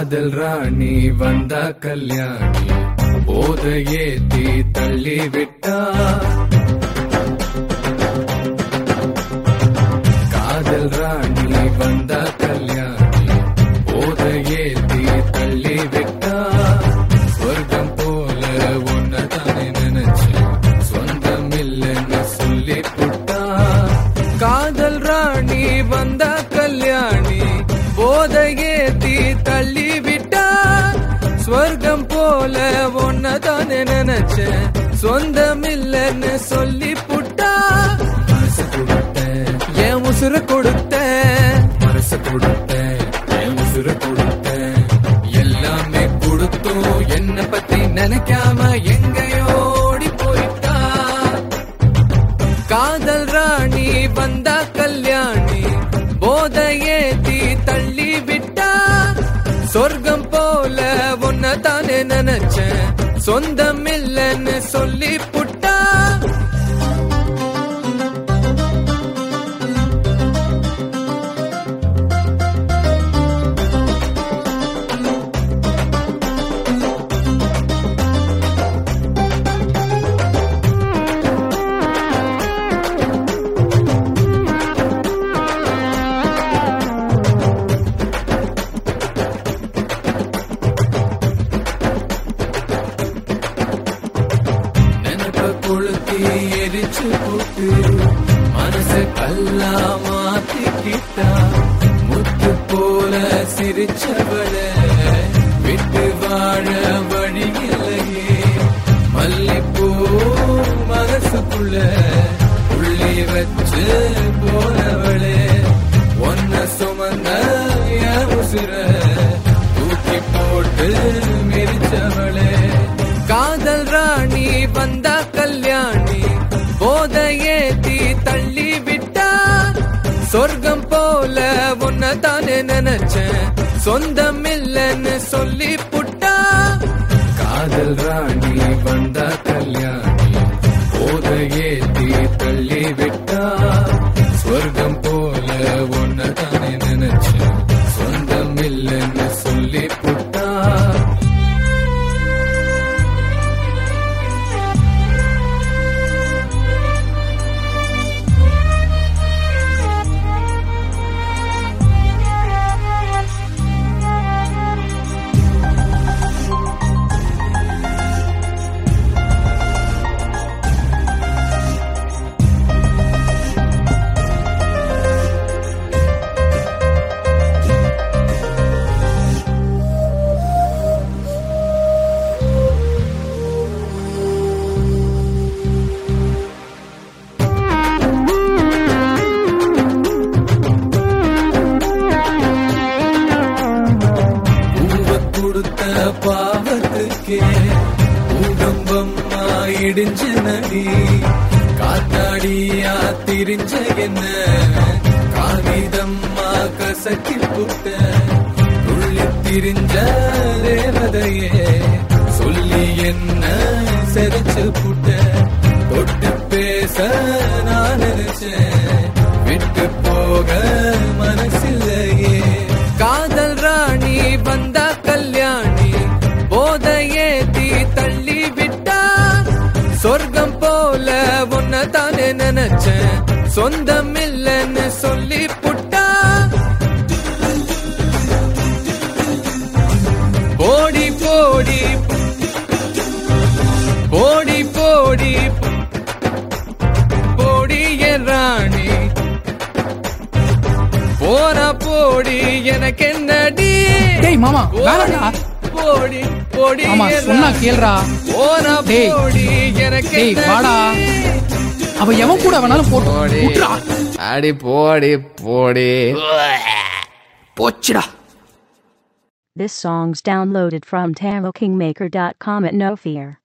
காதல் ராணி வந்தா கல்யாணி போத ஏத்தி தள்ளி விட்டா காதல் ராணி வந்தா கல்யாணி போத ஏத்தி தள்ளி விட்டா சொர்க்கம் போல உன்னதானே நினைச்சேன் சொந்தம் இல்லைன்னு சொல்லி புட்டா காதல் ராணி வந்தா கல்யாணி போத ஏத்தி தள்ளி விட்டா ஸ்வர்க்கம் போல ஒன்னதானே நினைச்சேன் சொந்தம் இல்லைன்னு சொல்லி புட்டா மனசு கொடுத்தேன் என் உசுர கொடுத்தேன் மனசு கொடுத்தேன் என் உசுர கொடுத்தேன் எல்லாமே கொடுத்தோம் என்ன பத்தி நினைக்காம எங்கேயோ ஓடி போயிட்டா காதல் ராணி வந்தா கல்யாணி போத ஏத்தி தள்ளி விட்டா சொர்க்கம் போல உன்னை தானே நினைச்சேன் சொந்தம் இல்லைன்னு சொல்லி புட்டா நினைப்ப கொளுத்தி எரிச்சு போட்டு மனசு கல்லா மாத்திக்கிட்டா முத்து போல சிரிச்சவள விட்டு வாழ வழி இல்லையே மல்லிப்பூ மனசுக்குள்ள புள்ளி வச்சு போனவளே ஒன்ன சுமந்த என் உசுர தூக்கி போட்டு மிரிச்சவளே காதல் ராணி வந்தா கல்யாணி போத ஏத்தி தள்ளி விட்டா சொர்க்கம் போல உன்னை தானே நினைச்சேன் சொந்தம் இல்லைன்னு சொல்லி புட்டா காதல் ராணி வந்தா கல்யாணி போத ஏத்தி தள்ளி விட்டா சொர்க்கம் போல உன்னை தானே நினைச்சேன் சொந்தம் இல்லைன்னு சொல்லி புட்டா பூவ கொடுத்த பாவத்துக்கே பூகம்பம்மா இடிஞ்ச நடி காத்தாடியா திரிஞ்ச என்ன காகிதம்மா கசக்கி புட்ட துள்ளி திரிஞ்ச தேவதையே சொல்லி என்ன செரிச்சு புட்ட தொட்டு பேச நான் நினைச்சேன் விட்டு போக மனசில்லையே காதல் ராணி வந்தா கல்யாணி போத ஏத்தி தள்ளி விட்டா சொர்க்கம் போல உன்னை தானே நினைச்சேன் சொந்தம் இல்லைன்னு சொல்லி புட்டா போடி போடி போடி போடி போடி என் ராணி போனா போடி எனக்கு என்னடி டேய் மாமா வேணாடா போடி போடி ஆமா என் சொன்னா ராணி. கேளுடா போனா டேய். போடி எனக்கு டேய், என்னடி? வாடா. அவ எவன் கூட வேணாலும் போட்டு போடி விட்டுறா அடி போடி போடி போச்சுடா This song's downloaded from TaroKingmaker.com at no fear.